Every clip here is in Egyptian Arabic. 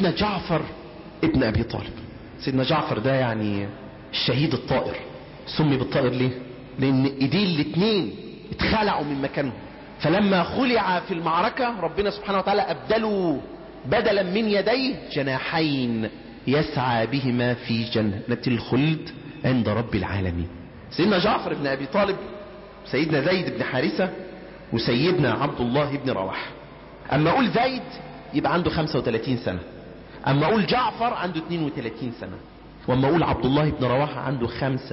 سيدنا جعفر ابن ابي طالب سيدنا جعفر ده يعني الشهيد الطائر سمي بالطائر ليه لان ايديه الاتنين اتخلعوا من مكانهم فلما خلع في المعركة ربنا سبحانه وتعالى ابدلوا بدلا من يديه جناحين يسعى بهما في جنة الخلد عند رب العالمين سيدنا جعفر بن ابي طالب سيدنا زيد بن حارثة وسيدنا عبد الله بن رواحه اما اقول زيد يبقى عنده 35 سنة اما اقول جعفر عنده 32 سنة واما اقول عبد الله بن رواحه عنده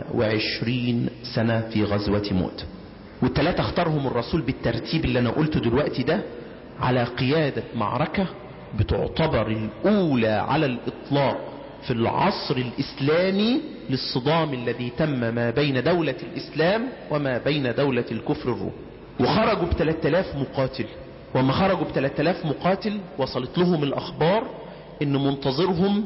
25 سنة في غزوة موت والثلاثة اختارهم الرسول بالترتيب اللي انا قلته دلوقتي ده على قيادة معركة بتعتبر الاولى على الاطلاق في العصر الاسلامي للصدام الذي تم ما بين دولة الاسلام وما بين دولة الكفر الروم وخرجوا ب 3000 مقاتل وما خرجوا ب 3000 مقاتل وصلت لهم الاخبار ان منتظرهم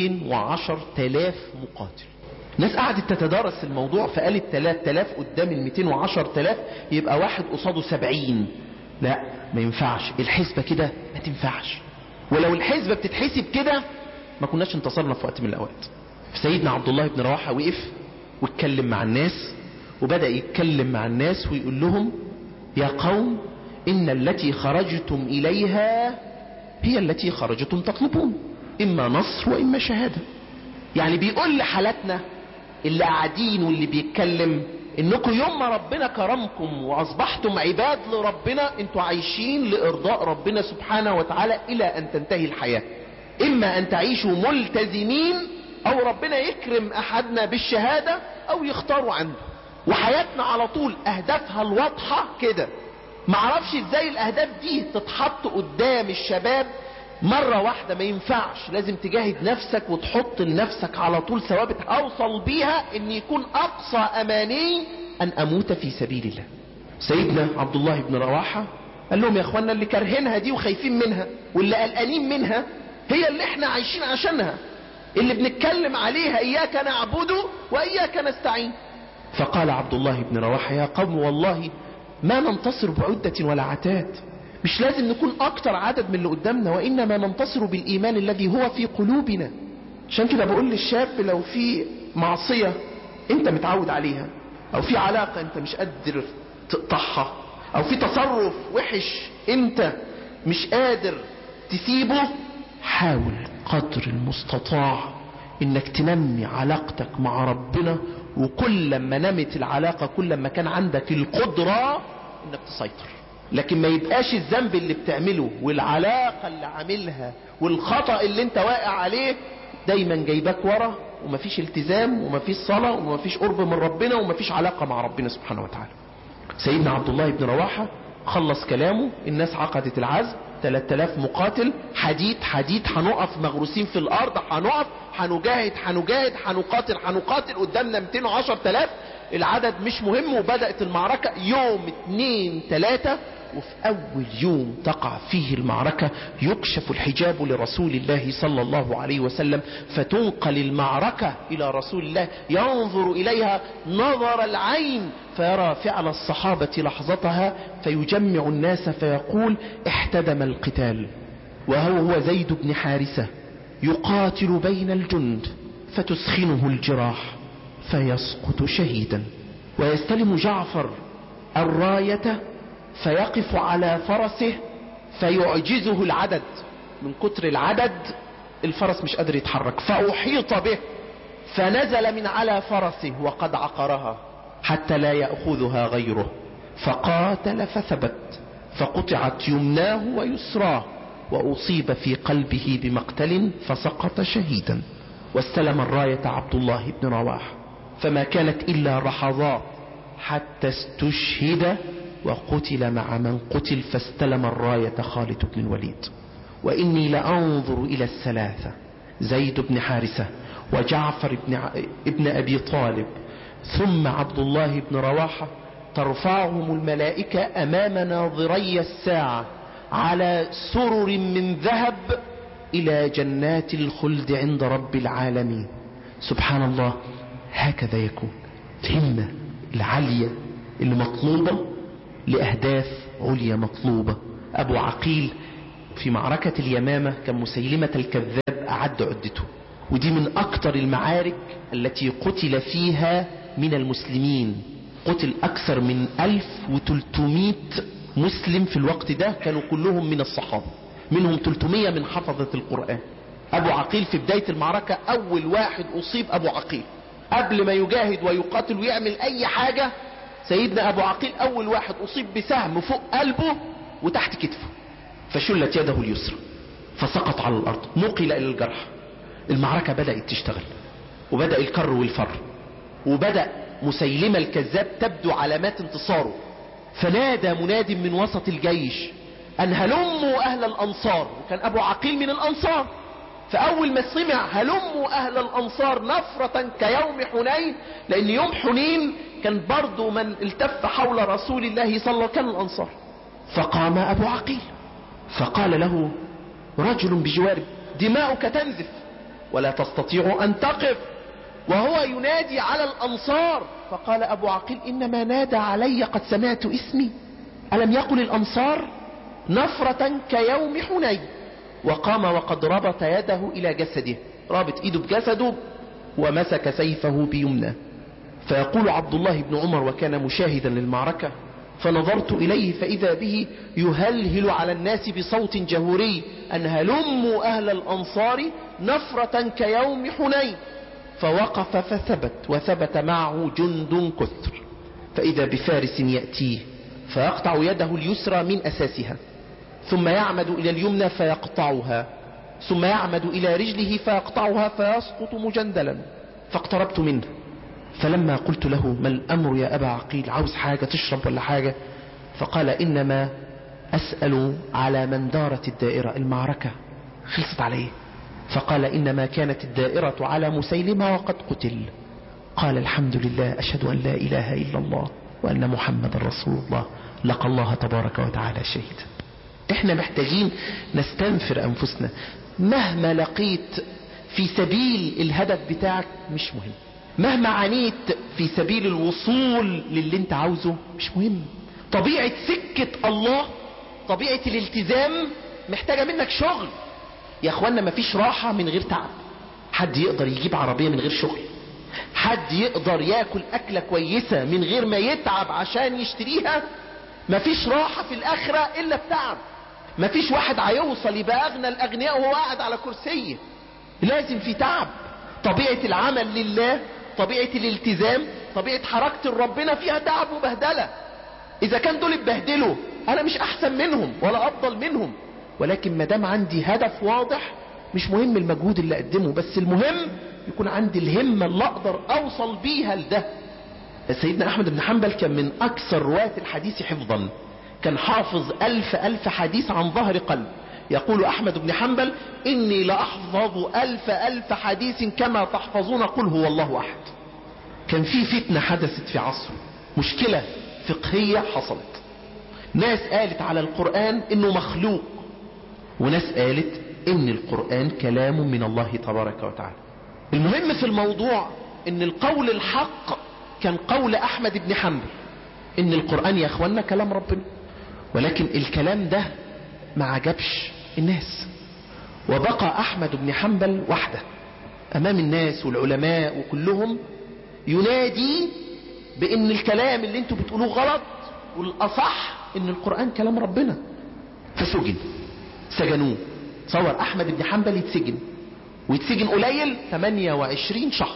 210000 مقاتل ناس قعدت تتدارس الموضوع فقالت 3000 قدام ال 210000 يبقى واحد قصاده 70 لا ما ينفعش الحسبة كده ما تنفعش ولو الحسبة بتتحسب كده ما كناش انتصرنا في وقت من الاوقات سيدنا عبد الله بن رواحه وقف واتكلم مع الناس وبدأ يتكلم مع الناس ويقول لهم يا قوم إن التي خرجتم إليها هي التي خرجتم تطلبون إما نصر وإما شهادة يعني بيقول لحالتنا اللي قاعدين واللي بيتكلم انكم يوم ما ربنا كرمكم واصبحتم عباد لربنا انتوا عايشين لارضاء ربنا سبحانه وتعالى الى ان تنتهي الحياة اما ان تعيشوا ملتزمين او ربنا يكرم احدنا بالشهادة او يختاروا عنده وحياتنا على طول اهدافها الواضحة كده معرفش ازاي الاهداف دي تتحط قدام الشباب مرة واحدة ما ينفعش لازم تجاهد نفسك وتحط لنفسك على طول ثوابت اوصل بيها ان يكون اقصى اماني ان اموت في سبيل الله سيدنا عبد الله بن رواحة قال لهم يا اخوانا اللي كارهينها دي وخايفين منها واللي قلقانين منها هي اللي احنا عايشين عشانها اللي بنتكلم عليها اياك نعبد واياك نستعين فقال عبد الله بن رواحة يا قوم والله ما ننتصر بعدة ولا عتاد مش لازم نكون اكتر عدد من اللي قدامنا وانما ننتصر بالايمان الذي هو في قلوبنا عشان كده بقول للشاب لو في معصية انت متعود عليها او في علاقة انت مش قادر تقطعها او في تصرف وحش انت مش قادر تسيبه حاول قدر المستطاع انك تنمي علاقتك مع ربنا وكل ما نمت العلاقة كل ما كان عندك القدرة انك تسيطر لكن ما يبقاش الذنب اللي بتعمله والعلاقة اللي عاملها والخطأ اللي انت واقع عليه دايما جايبك ورا ومفيش التزام ومفيش صلاة ومفيش قرب من ربنا ومفيش علاقة مع ربنا سبحانه وتعالى سيدنا عبد الله بن رواحة خلص كلامه الناس عقدت العزم 3000 مقاتل حديد حديد هنقف مغروسين في الارض هنقف هنجاهد هنجاهد هنقاتل هنقاتل قدامنا 210000 العدد مش مهم وبدأت المعركة يوم 2 3 وفي اول يوم تقع فيه المعركة يكشف الحجاب لرسول الله صلى الله عليه وسلم فتنقل المعركة الى رسول الله ينظر اليها نظر العين فيرى فعل الصحابة لحظتها فيجمع الناس فيقول احتدم القتال وهو هو زيد بن حارثة يقاتل بين الجند فتسخنه الجراح فيسقط شهيدا ويستلم جعفر الراية فيقف على فرسه فيعجزه العدد من كتر العدد الفرس مش قادر يتحرك فأحيط به فنزل من على فرسه وقد عقرها حتى لا يأخذها غيره فقاتل فثبت فقطعت يمناه ويسراه وأصيب في قلبه بمقتل فسقط شهيدا واستلم الراية عبد الله بن رواح فما كانت إلا لحظات حتى استشهد وقتل مع من قتل فاستلم الراية خالد بن الوليد وإني لأنظر إلى الثلاثة زيد بن حارثة وجعفر بن, ع... ابن أبي طالب ثم عبد الله بن رواحة ترفعهم الملائكة أمام ناظري الساعة على سرر من ذهب إلى جنات الخلد عند رب العالمين سبحان الله هكذا يكون الهمة العالية اللي مطلوبة لأهداف عليا مطلوبة أبو عقيل في معركة اليمامة كان مسيلمة الكذاب أعد عدته ودي من أكتر المعارك التي قتل فيها من المسلمين قتل أكثر من 1300 مسلم في الوقت ده كانوا كلهم من الصحابة منهم 300 من حفظة القرآن أبو عقيل في بداية المعركة أول واحد أصيب أبو عقيل قبل ما يجاهد ويقاتل ويعمل أي حاجة سيدنا أبو عقيل أول واحد أصيب بسهم فوق قلبه وتحت كتفه فشلت يده اليسرى فسقط على الأرض نقل إلى الجرح المعركة بدأت تشتغل وبدأ الكر والفر وبدأ مسيلمة الكذاب تبدو علامات انتصاره فنادى مناد من وسط الجيش أن هلموا أهل الأنصار وكان أبو عقيل من الأنصار فأول ما سمع هلموا أهل الأنصار نفرة كيوم حنين لأن يوم حنين كان برضو من التف حول رسول الله صلى الله عليه وسلم كان الأنصار فقام أبو عقيل فقال له رجل بجواره دماؤك تنزف ولا تستطيع أن تقف وهو ينادي على الأنصار فقال أبو عقيل إنما نادى علي قد سمعت اسمي ألم يقل الأنصار نفرة كيوم حنين وقام وقد ربط يده إلى جسده رابط إيده بجسده ومسك سيفه بيمنه فيقول عبد الله بن عمر وكان مشاهدا للمعركة فنظرت إليه فإذا به يهلهل على الناس بصوت جهوري أن هلموا أهل الأنصار نفرة كيوم حنين فوقف فثبت وثبت معه جند كثر فإذا بفارس يأتيه فيقطع يده اليسرى من أساسها ثم يعمد إلى اليمنى فيقطعها ثم يعمد إلى رجله فيقطعها فيسقط مجندلا فاقتربت منه فلما قلت له ما الأمر يا أبا عقيل عاوز حاجة تشرب ولا حاجة فقال إنما أسأل على من دارت الدائرة المعركة خلصت عليه فقال إنما كانت الدائرة على مسيلمة وقد قتل قال الحمد لله أشهد أن لا إله إلا الله وأن محمد رسول الله لقى الله تبارك وتعالى شهيد احنا محتاجين نستنفر أنفسنا مهما لقيت في سبيل الهدف بتاعك مش مهم مهما عانيت في سبيل الوصول للي انت عاوزه مش مهم طبيعة سكة الله طبيعة الالتزام محتاجة منك شغل يا اخوانا مفيش راحة من غير تعب حد يقدر يجيب عربية من غير شغل حد يقدر ياكل اكلة كويسة من غير ما يتعب عشان يشتريها مفيش راحة في الاخرة الا بتعب مفيش واحد هيوصل يبقى اغنى الاغنياء وهو قاعد على كرسيه لازم في تعب طبيعة العمل لله طبيعة الالتزام طبيعة حركة ربنا فيها تعب وبهدلة اذا كان دول اتبهدلوا انا مش احسن منهم ولا افضل منهم ولكن ما دام عندي هدف واضح مش مهم المجهود اللي اقدمه بس المهم يكون عندي الهمة اللي اقدر اوصل بيها لده سيدنا احمد بن حنبل كان من اكثر رواة الحديث حفظا كان حافظ الف الف حديث عن ظهر قلب يقول احمد بن حنبل اني لاحفظ الف الف حديث كما تحفظون قل هو الله احد كان في فتنة حدثت في عصره مشكلة فقهية حصلت ناس قالت على القرآن انه مخلوق وناس قالت ان القرآن كلام من الله تبارك وتعالى المهم في الموضوع ان القول الحق كان قول احمد بن حنبل ان القرآن يا اخوانا كلام ربنا ولكن الكلام ده ما عجبش الناس وبقى احمد بن حنبل وحده امام الناس والعلماء وكلهم ينادي بان الكلام اللي انتوا بتقولوه غلط والاصح ان القرآن كلام ربنا فسجن سجنوه تصور احمد بن حنبل يتسجن ويتسجن قليل 28 شهر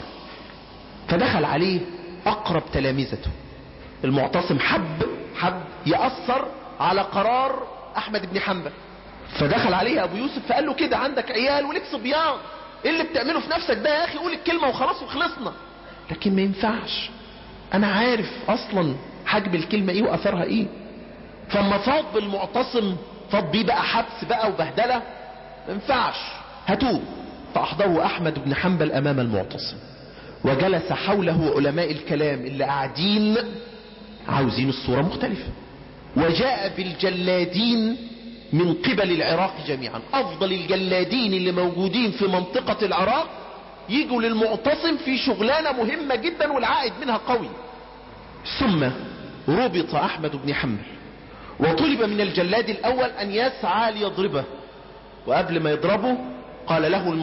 فدخل عليه اقرب تلامذته المعتصم حب حب يأثر على قرار احمد بن حنبل فدخل عليه ابو يوسف فقال له كده عندك عيال ولك صبيان ايه اللي بتعمله في نفسك ده يا اخي قول الكلمة وخلاص وخلصنا لكن ما ينفعش انا عارف اصلا حجم الكلمة ايه واثرها ايه فما فاض بالمعتصم فاض بيه بقى حبس بقى وبهدلة ما ينفعش هاتوه فاحضره احمد بن حنبل امام المعتصم وجلس حوله علماء الكلام اللي قاعدين عاوزين الصورة مختلفة وجاء بالجلادين من قبل العراق جميعا افضل الجلادين اللي موجودين في منطقة العراق يجوا للمعتصم في شغلانة مهمة جدا والعائد منها قوي ثم ربط احمد بن حنبل وطلب من الجلاد الاول ان يسعى ليضربه وقبل ما يضربه قال له